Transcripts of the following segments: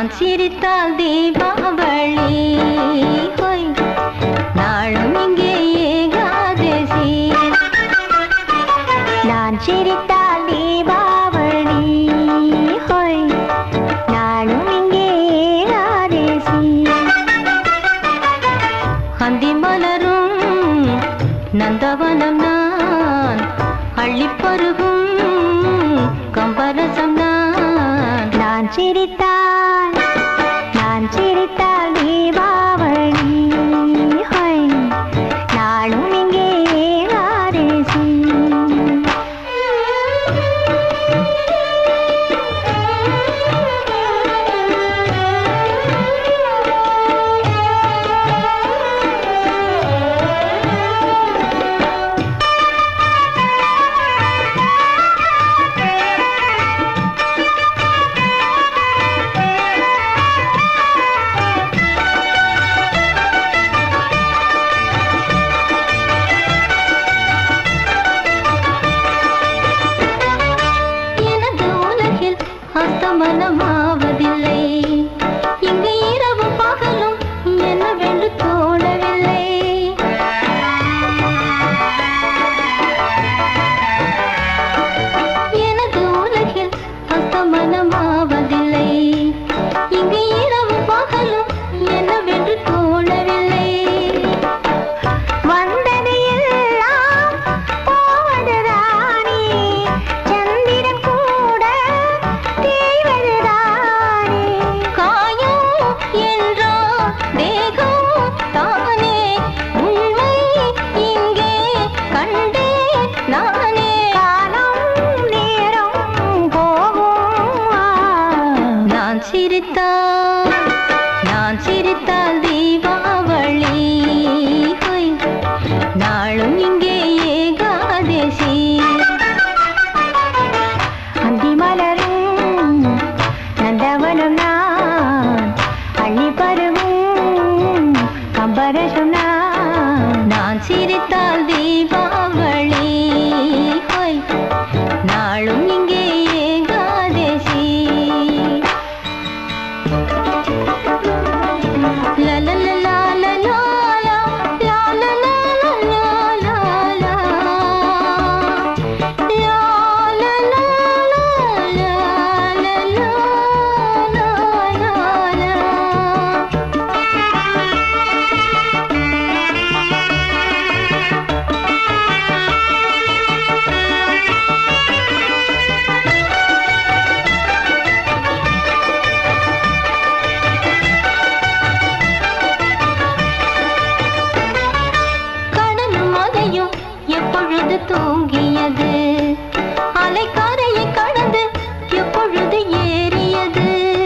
நான் சிரித்தால் தீபாவளி ஹோய் நாளும் இங்கே ஏகாதசி நான் சிரித்தால் தீபாவளி ஹோய் நானும் இங்கே ஏகாதசி அந்தி மலரும் நந்தவனம் நான் அள்ளிப் பருகும் கம்பரசம் நான் நான் சிரித்தால் நான் சிரித்தால் தீபாவளி ஹோய் நாளும் இங்கே ஏகாதசி எனது உலகில் அஸ்தமனமாவதில்லை இங்கு இரவு பகலும் என்னவென்று தோணவில்லை எனது உலகில் அஸ்தமனமாவதில்லை இங்கு இரவு பகலும் என்னவென்று தோணவில்லை வந்தது எல்லாம் போவதுதானே சந்திரன் கூட தேய்வதுதானே காயம் என்றோ தேகம் தானே உண்மை இங்கே கண்டே நானே காலம் நேரம் போகும் நான் சிரித்தால் நான் சிரித்தால் தீபாவளி ஹொய். நாளும் இங்கே ஏகாதசி அந்தி மலரும் நந்தவனம் நான் அள்ளி பருவும் கம்பரசம் நான் நான் சிரித்தால் தீபாவளி ஹொய். நாளும் இங்கே Ekadashi La la la la la la la la la la la la la la La la la la la la la la la கடலும் அலையும் எப்பொழுது தூங்கியது அலைக்கரையை கடந்து எப்பொழுது ஏறியது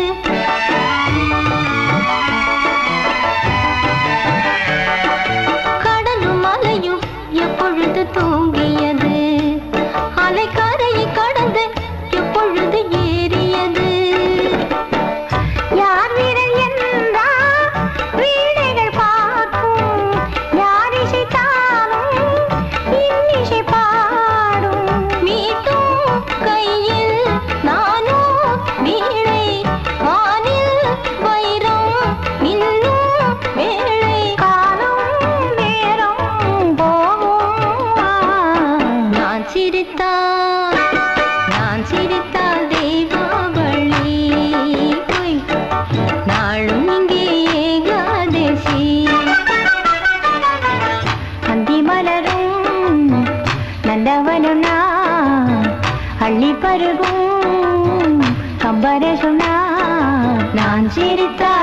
கடலும் அலையும் எப்பொழுது தூங்கியது அலைக்கரையை கடந்து எப்பொழுது ஏறியது யார் வீரன் என்றால் வீணைகள் பார்க்கும் யார் இசைத்தாலும் இன்னிசை பாடும் மீட்டும் கையில் நானோ வீணை வானில் வைரம் மின்னும் வேளை காலம் நேரம் போகும் நான் சிரித்தால் நான் சிரித்தால் தீபாவளி ஹொய். நாளும் இங்கே ஏகாதசி அந்தி மலரும் நந்தவனம் நான் அள்ளி பருகும் கம்பரசம் நான் நான் சிரித்தால்